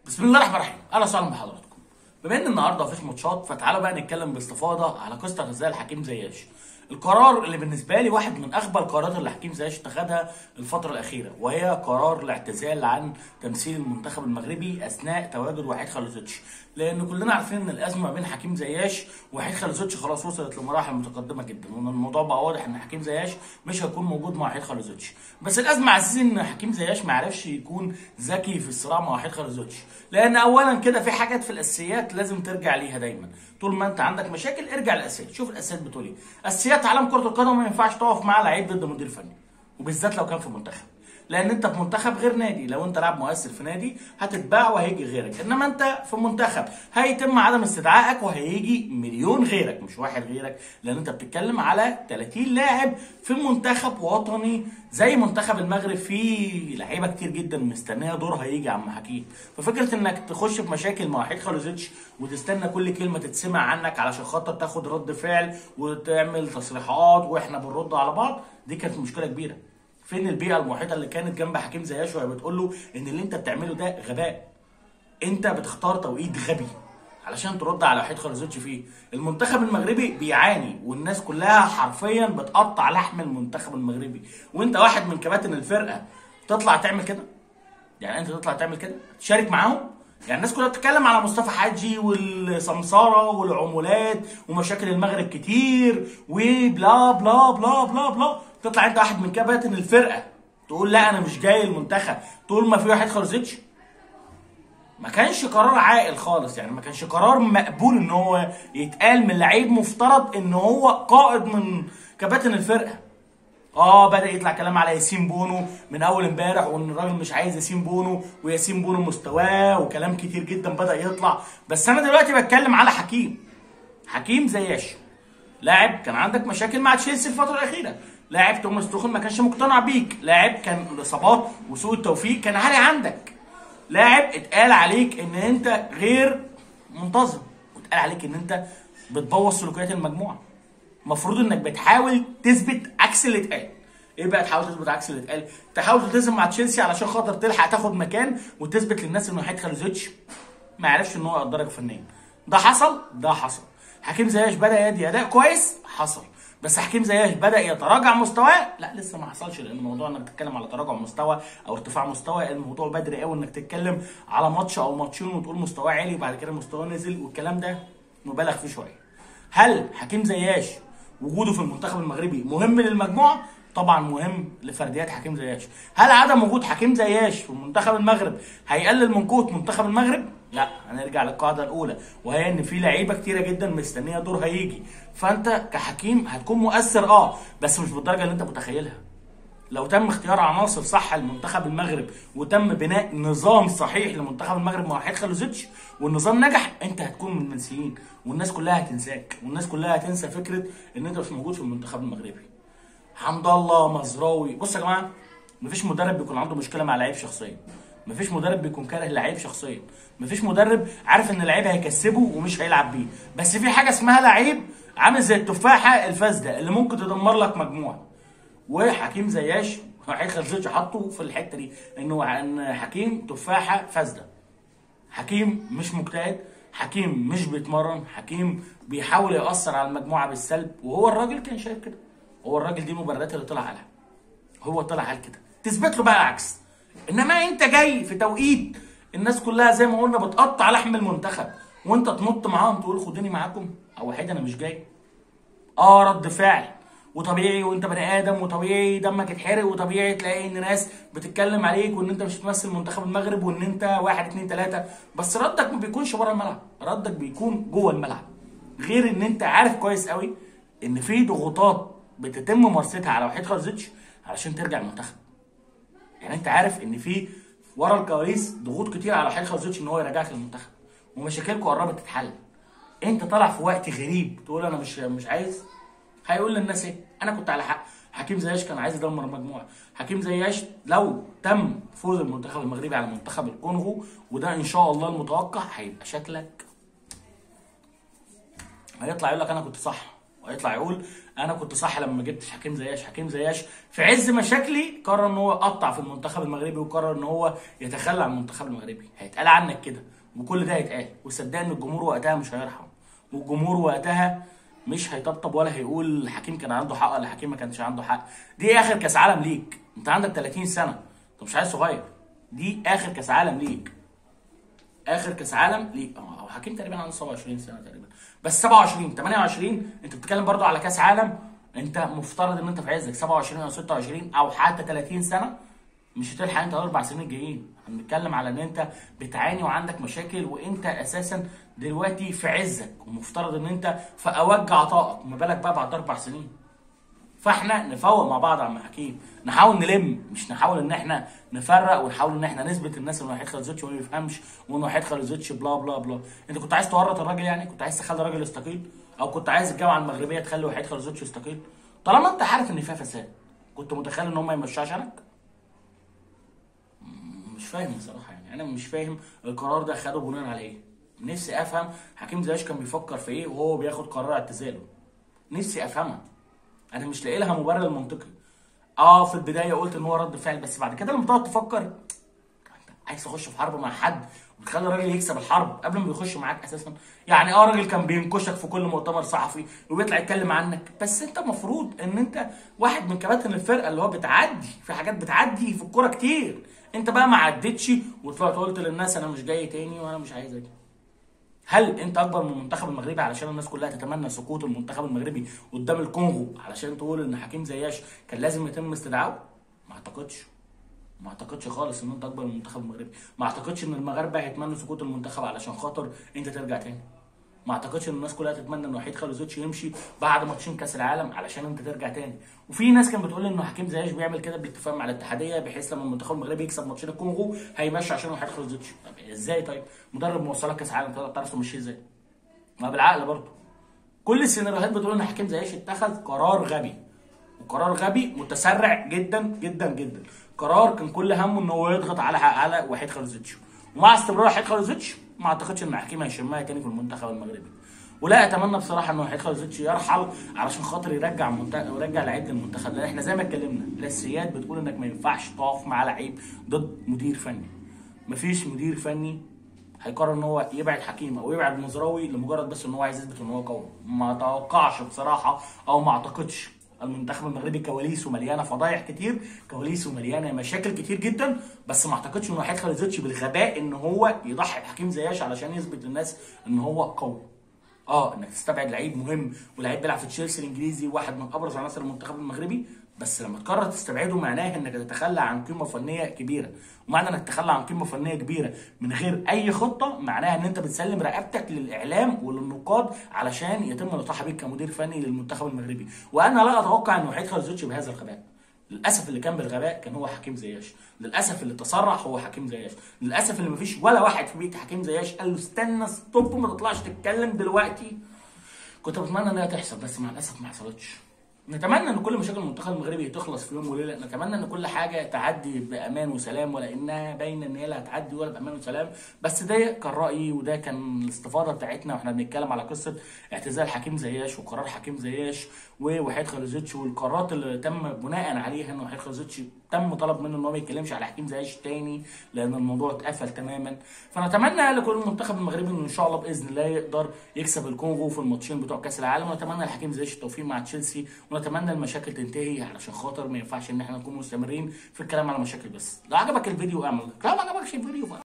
بسم الله الرحمن الرحيم اهلا وسهلا بحضراتكم بما ان النهارده مفيش ماتشات فتعالوا بقى نتكلم باستفاضه على قصه غزال الحكيم زياش القرار اللي بالنسبه لي واحد من اغبى القرارات اللي حكيم زياش اتخذها الفتره الاخيره وهي قرار الاعتزال عن تمثيل المنتخب المغربي اثناء تواجد وحيد خليزوتش لان كلنا عارفين ان الازمه ما بين حكيم زياش ووحيد خليزوتش خلاص وصلت لمراحل متقدمه جدا وان الموضوع بقى واضح ان حكيم زياش مش هيكون موجود مع وحيد خليزوتش بس الازمه على اساس ان حكيم زياش ما عرفش يكون ذكي في الصراع مع وحيد خليزوتش لان اولا كده في حاجات في الاساسيات لازم ترجع ليها دايما طول ما انت عندك مشاكل ارجع للاساسيات شوف الاساسيات بتقول ايه اساسيات عالم كره القدم ما ينفعش تقف مع لعيب ضد مدير فني وبالذات لو كان في منتخب لان انت في منتخب غير نادي لو انت لاعب مؤثر في نادي هتتباع وهيجي غيرك انما انت في منتخب هيتم عدم استدعائك وهيجي مليون غيرك مش واحد غيرك لان انت بتتكلم على 30 لاعب في منتخب وطني زي منتخب المغرب فيه لعيبه كتير جدا مستنيه دورها يجي يا عم حكيم ففكره انك تخش في مشاكل مع وحيد خالوزيتش وتستنى كل كلمه تتسمع عنك علشان خاطر تاخد رد فعل وتعمل تصريحات واحنا بنرد على بعض دي كانت مشكله كبيره فين البيئه المحيطه اللي كانت جنب حكيم زياش وهي بتقول له ان اللي انت بتعمله ده غباء انت بتختار توقيت غبي علشان ترد على وحيد خالوزيتش فيه المنتخب المغربي بيعاني والناس كلها حرفيا بتقطع لحم المنتخب المغربي وانت واحد من كباتن الفرقه تطلع تعمل كده يعني انت تطلع تعمل كده تشارك معاهم يعني الناس كلها بتتكلم على مصطفى حجي والسمساره والعمولات ومشاكل المغرب كتير وبلا بلا بلا بلا بلا تطلع انت واحد من كباتن الفرقه تقول لا انا مش جاي المنتخب طول ما في واحد خالص ما كانش قرار عاقل خالص يعني ما كانش قرار مقبول ان هو يتقال من لعيب مفترض ان هو قائد من كباتن الفرقه اه بدا يطلع كلام على ياسين بونو من اول امبارح وان الراجل مش عايز ياسين بونو وياسين بونو مستواه وكلام كتير جدا بدا يطلع بس انا دلوقتي بتكلم على حكيم حكيم زياش لاعب كان عندك مشاكل مع تشيلسي الفتره الاخيره لاعب توماس توخل ما كانش مقتنع بيك لاعب كان الاصابات وسوء التوفيق كان عالي عندك لاعب اتقال عليك ان انت غير منتظم واتقال عليك ان انت بتبوظ سلوكيات المجموعه المفروض انك بتحاول تثبت عكس اللي اتقال ايه بقى تحاول تثبت عكس اللي اتقال تحاول تلتزم مع تشيلسي علشان خاطر تلحق تاخد مكان وتثبت للناس ان وحيد خالوزيتش ما عرفش ان هو يقدرك فنيا ده حصل ده حصل حكيم زياش بدا يدي اداء كويس حصل بس حكيم زياش بدا يتراجع مستواه لا لسه ما حصلش لان الموضوع انك تتكلم على تراجع مستوى او ارتفاع مستوى الموضوع بدري قوي انك تتكلم على ماتش او ماتشين وتقول مستواه عالي وبعد كده مستواه نزل والكلام ده مبالغ فيه شويه هل حكيم زياش وجوده في المنتخب المغربي مهم للمجموعه طبعا مهم لفرديات حكيم زياش هل عدم وجود حكيم زياش في منتخب المغرب هيقلل من قوه منتخب المغرب لا هنرجع للقاعده الاولى وهي ان في لعيبه كتيره جدا مستنيه دورها يجي فانت كحكيم هتكون مؤثر اه بس مش بالدرجه اللي انت متخيلها لو تم اختيار عناصر صح لمنتخب المغرب وتم بناء نظام صحيح لمنتخب المغرب مع وحيد خالوزيتش والنظام نجح انت هتكون من المنسيين والناس كلها هتنساك والناس كلها هتنسى فكره ان انت مش موجود في المنتخب المغربي حمد الله مزراوي بص يا جماعه مفيش مدرب بيكون عنده مشكله مع لعيب شخصيا مفيش مدرب بيكون كاره لعيب شخصيا مفيش مدرب عارف ان اللعيب هيكسبه ومش هيلعب بيه بس في حاجه اسمها لعيب عامل زي التفاحه الفاسده اللي ممكن تدمر لك مجموعه وحكيم زياش وحيد خالوزيتش حطه في الحته دي انه ان حكيم تفاحه فاسده حكيم مش مجتهد حكيم مش بيتمرن حكيم بيحاول يأثر على المجموعه بالسلب وهو الراجل كان شايف كده هو الراجل دي مبررات اللي طلع عليها هو طلع على كده تثبت له بقى العكس انما انت جاي في توقيت الناس كلها زي ما قلنا بتقطع لحم المنتخب وانت تنط معاهم تقول خدوني معاكم او وحيد انا مش جاي اه رد فعل وطبيعي وانت بني ادم وطبيعي دمك يتحرق وطبيعي تلاقي ان ناس بتتكلم عليك وان انت مش بتمثل منتخب المغرب وان انت واحد اتنين تلاته بس ردك ما بيكونش بره الملعب ردك بيكون جوه الملعب غير ان انت عارف كويس قوي ان في ضغوطات بتتم ممارستها على وحيد خالوزيتش علشان ترجع المنتخب يعني انت عارف ان في ورا الكواليس ضغوط كتير على وحيد خالوزيتش ان هو يرجعك المنتخب ومشاكلكم قربت تتحل انت طالع في وقت غريب تقول انا مش مش عايز هيقول للناس ايه انا كنت على حق حكيم زياش كان عايز يدمر المجموعه حكيم زياش لو تم فوز المنتخب المغربي على منتخب الكونغو وده ان شاء الله المتوقع هيبقى شكلك هيطلع يقول لك انا كنت صح وهيطلع يقول انا كنت صح لما ما جبتش حكيم زياش حكيم زياش في عز مشاكلي قرر ان هو يقطع في المنتخب المغربي وقرر ان هو يتخلى عن المنتخب المغربي هيتقال عنك كده وكل ده هيتقال وصدقني الجمهور وقتها مش هيرحم والجمهور وقتها مش هيطبطب ولا هيقول حكيم كان عنده حق ولا حكيم ما كانش عنده حق دي اخر كاس عالم ليك انت عندك 30 سنه انت مش عيل صغير دي اخر كاس عالم ليك اخر كاس عالم ليك اه حكيم تقريبا عنده 27 سنه تقريبا بس 27 28 انت بتتكلم برضو على كاس عالم انت مفترض ان انت في عزك 27 او 26 او حتى 30 سنه مش هتلحق انت الاربع سنين الجايين احنا بنتكلم على ان انت بتعاني وعندك مشاكل وانت اساسا دلوقتي في عزك ومفترض ان انت في اوج عطائك ما بالك بقى بعد اربع سنين فاحنا نفوق مع بعض يا عم حكيم نحاول نلم مش نحاول ان احنا نفرق ونحاول ان احنا نثبت الناس ان وحيد خليزوتش ما بيفهمش وان وحيد خليزوتش بلا بلا بلا انت كنت عايز تورط الراجل يعني كنت عايز تخلي الراجل يستقيل او كنت عايز الجامعه المغربيه تخلي وحيد خليزوتش يستقيل طالما انت عارف ان فيها فساد كنت متخيل ان هم يمشوا عشانك مش فاهم بصراحه يعني انا مش فاهم القرار ده خده بناء على ايه نفسي افهم حكيم زياش كان بيفكر في ايه وهو بياخد قرار اعتزاله نفسي افهمها انا مش لاقي لها مبرر منطقي اه في البدايه قلت ان هو رد فعل بس بعد كده لما تقعد تفكر انت عايز تخش في حرب مع حد وتخلي الراجل يكسب الحرب قبل ما يخش معاك اساسا يعني اه راجل كان بينكشك في كل مؤتمر صحفي وبيطلع يتكلم عنك بس انت المفروض ان انت واحد من كباتن الفرقه اللي هو بتعدي في حاجات بتعدي في الكوره كتير انت بقى ما عدتش وطلعت قلت للناس انا مش جاي تاني وانا مش عايز اجي هل انت اكبر من المنتخب المغربي علشان الناس كلها تتمنى سقوط المنتخب المغربي قدام الكونغو علشان تقول ان حكيم زياش كان لازم يتم استدعائه ما اعتقدش ما اعتقدش خالص ان انت اكبر من المنتخب المغربي ما اعتقدش ان المغاربه هيتمنوا سقوط المنتخب علشان خاطر انت ترجع تاني ما اعتقدش ان الناس كلها تتمنى ان وحيد خالوزوتش يمشي بعد ماتشين كاس العالم علشان انت ترجع تاني وفي ناس كانت بتقول ان حكيم زياش بيعمل كده بالاتفاق مع الاتحاديه بحيث لما المنتخب المغربي يكسب ماتشين الكونغو هيمشي عشان وحيد خالوزوتش طب ازاي طيب مدرب موصلك كاس عالم تقدر تعرف تمشيه ازاي ما بالعقل برضه كل السيناريوهات بتقول ان حكيم زياش اتخذ قرار غبي وقرار غبي متسرع جدا جدا جدا قرار كان كل همه ان هو يضغط على على وحيد خالوزيتش ومع استمرار وحيد خالوزيتش ما اعتقدش ان حكيم هيشمها تاني في المنتخب المغربي ولا اتمنى بصراحه ان وحيد خالوزيتش يرحل علشان خاطر يرجع منتخب يرجع لعيبه المنتخب لان احنا زي ما اتكلمنا الاساسيات بتقول انك ما ينفعش تقف مع لعيب ضد مدير فني مفيش مدير فني هيقرر ان هو يبعد حكيم او يبعد مزراوي لمجرد بس ان هو عايز يثبت ان هو قوي ما اتوقعش بصراحه او ما اعتقدش المنتخب المغربي كواليسه مليانه فضايح كتير كواليسه مليانه مشاكل كتير جدا بس ما اعتقدش ان وحيد خالد بالغباء ان هو يضحي بحكيم زياش علشان يثبت للناس ان هو قوي اه انك تستبعد لعيب مهم ولعيب بيلعب في تشيلسي الانجليزي واحد من ابرز عناصر المنتخب المغربي بس لما تقرر تستبعده معناه انك تتخلى عن قيمه فنيه كبيره ومعنى انك تتخلى عن قيمه فنيه كبيره من غير اي خطه معناها ان انت بتسلم رقبتك للاعلام وللنقاد علشان يتم الاطاحه بيك كمدير فني للمنتخب المغربي وانا لا اتوقع ان وحيد خالد بهذا الغباء للاسف اللي كان بالغباء كان هو حكيم زياش للاسف اللي تسرع هو حكيم زياش للاسف اللي مفيش ولا واحد في بيت حكيم زياش قال له استنى ستوب ما تطلعش تتكلم دلوقتي كنت بتمنى انها تحصل بس مع الاسف ما حصلتش نتمنى ان كل مشاكل المنتخب المغربي تخلص في يوم وليله نتمنى ان كل حاجه تعدي بامان وسلام ولانها باينه ان هي لا هتعدي ولا بامان وسلام بس ده كان رايي وده كان الاستفاضه بتاعتنا واحنا بنتكلم على قصه اعتزال حكيم زياش وقرار حكيم زياش ووحيد خالوزيتش والقرارات اللي تم بناء عليها ان وحيد خالوزيتش تم طلب منه ان هو ما يتكلمش على حكيم زياش تاني لان الموضوع اتقفل تماما فنتمنى لكل المنتخب المغربي انه ان شاء الله باذن الله يقدر يكسب الكونغو في الماتشين بتوع كاس العالم ونتمنى لحكيم زياش التوفيق مع تشيلسي ونتمنى المشاكل تنتهي علشان خاطر ما ينفعش ان احنا نكون مستمرين في الكلام على مشاكل بس لو عجبك الفيديو اعمل لايك لو ما عجبكش الفيديو